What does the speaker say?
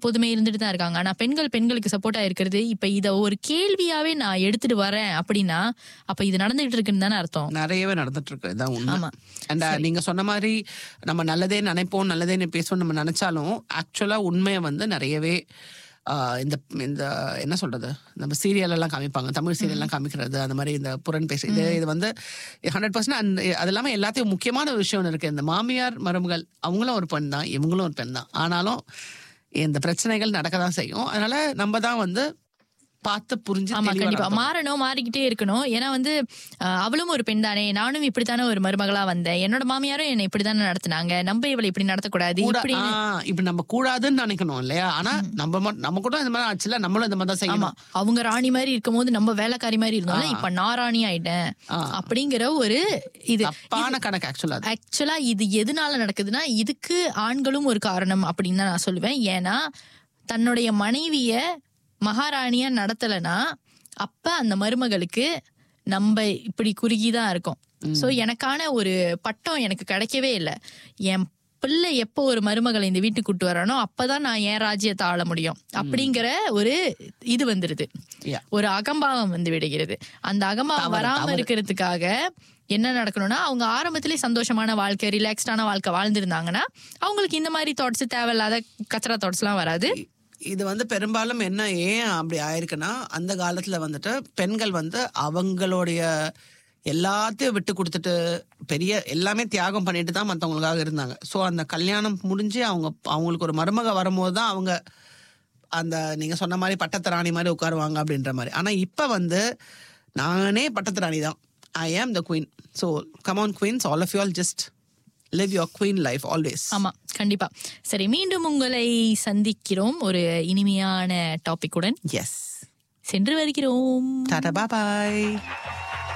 எப்போதுமே இருந்துட்டு தான் இருக்காங்க ஆனா பெண்கள் பெண்களுக்கு சப்போர்ட்டா இருக்கிறது இப்ப இத ஒரு கேள்வியாவே நான் எடுத்துட்டு வரேன் அப்படின்னா அப்ப இது நடந்துகிட்டு இருக்குன்னு தானே அர்த்தம் நிறையவே நடந்துட்டு இருக்கு இதான் உண்மை ஆமா. அண்ட் நீங்க சொன்ன மாதிரி நம்ம நல்லதே நினைப்போம் நல்லதே பேசுவோம் நம்ம நினைச்சாலும் ஆக்சுவலா உண்மையை வந்து நிறையவே ஆஹ், இந்த இந்த என்ன சொல்றது நம்ம சீரியல் எல்லாம் காமிப்பாங்க தமிழ் சீரியல் எல்லாம் காமிக்கிறது அந்த மாதிரி இந்த புறன் பேச இது இது வந்து ஹண்ட்ரட் பர்சன்ட் அது இல்லாம எல்லாத்தையும் முக்கியமான ஒரு விஷயம் ஒண்ணு இருக்கு இந்த மாமியார் மருமகள் அவங்களும் ஒரு பெண் தான் இவங்களும் ஒரு பெண் தான் ஆனாலும் இந்த பிரச்சனைகள் நடக்க தான் செய்யும் அதனால நம்ம தான் வந்து பார்த்து புரிஞ்சு ஆமா தெளிவா கண்டிப்பா நடக்கணும். மாறணும் மாறிக்கிட்டே இருக்கணும் ஏன்னா வந்து அஹ், அவளும் ஒரு பெண் தானே நானும் இப்படித்தானே ஒரு மருமகளா வந்தேன் என்னோட மாமியாரும் என்னை இப்படித்தானே நடத்துனாங்க நம்ம இவளை இப்படி நடத்தக்கூடாது கூட- இப்படி ஆ, இப்படி நம்ம கூடாதுன்னு நினைக்கணும் இல்லையா ஆனா நம்ம மட்- நம்ம கூட இந்த மாதிரி ஆச்சுல நம்மளும் இந்த மாதிரி தான் ஆமா செய்யணும் அவங்க ராணி மாதிரி இருக்கும்போது நம்ம வேலைக்காரி மாதிரி இருந்தோம்ல ஆ. இப்ப நான் ராணி ஆயிட்டேன் ஆ. அப்படிங்கிற ஒரு இது தப்பான கணக்கு ஆக்சுவலா அது ஆக்சுவலா இது எதனால நடக்குதுன்னா இதுக்கு ஆண்களும் ஒரு காரணம் அப்படின்னு தான் நான் சொல்லுவேன் ஏன்னா தன்னுடைய மனைவிய மகாராணியா நடத்தலைன்னா அப்ப அந்த மருமகளுக்கு நம்ம இப்படி குறுகிதான் இருக்கோம் சோ எனக்கான ஒரு பட்டம் எனக்கு கிடைக்கவே இல்லை என் பிள்ளை எப்போ ஒரு மருமகளை இந்த வீட்டுக்கு கூட்டு வரானோ அப்பதான் நான் என் ராஜ்யத்தை ஆள முடியும் அப்படிங்கிற ஒரு இது வந்துருது Yeah. ஒரு அகம்பாவம் வந்து விடுகிறது அந்த அகம்பாவம் தவறு, வராம தவறு. இருக்கிறதுக்காக என்ன நடக்கணும்னா அவங்க ஆரம்பத்திலே சந்தோஷமான வாழ்க்கை ரிலாக்ஸ்டான வாழ்க்கை வாழ்ந்திருந்தாங்கன்னா அவங்களுக்கு இந்த மாதிரி தாட்ஸ் தேவையில்லாத கச்சரா தாட்ஸ் எல்லாம் வராது இது வந்து பெரும்பாலும் என்ன ஏன் அப்படி ஆயிருக்குன்னா அந்த காலத்துல வந்துட்டு பெண்கள் வந்து அவங்களுடைய எல்லாத்தையும் விட்டு கொடுத்துட்டு பெரிய எல்லாமே தியாகம் பண்ணிட்டு தான் மற்றவங்களுக்காக இருந்தாங்க ஸோ அந்த கல்யாணம் முடிஞ்சு அவங்க அவங்களுக்கு ஒரு மருமக வரும்போது தான் அவங்க அந்த நீங்க சொன்ன மாதிரி பட்டத்து ராணி மாதிரி உட்காருவாங்க அப்படின்ற மாதிரி ஆனா இப்ப வந்து நானே பட்டத்து ராணி தான் I am the queen so come on queens all of you all just live your queen life always ஆமா கண்டிப்பா சரி மீண்டும் உங்களை சந்திக்கிறோம் ஒரு இனிமையான டாபிக்குடன் எஸ் சென்று வருகிறோம் டாடா பாய்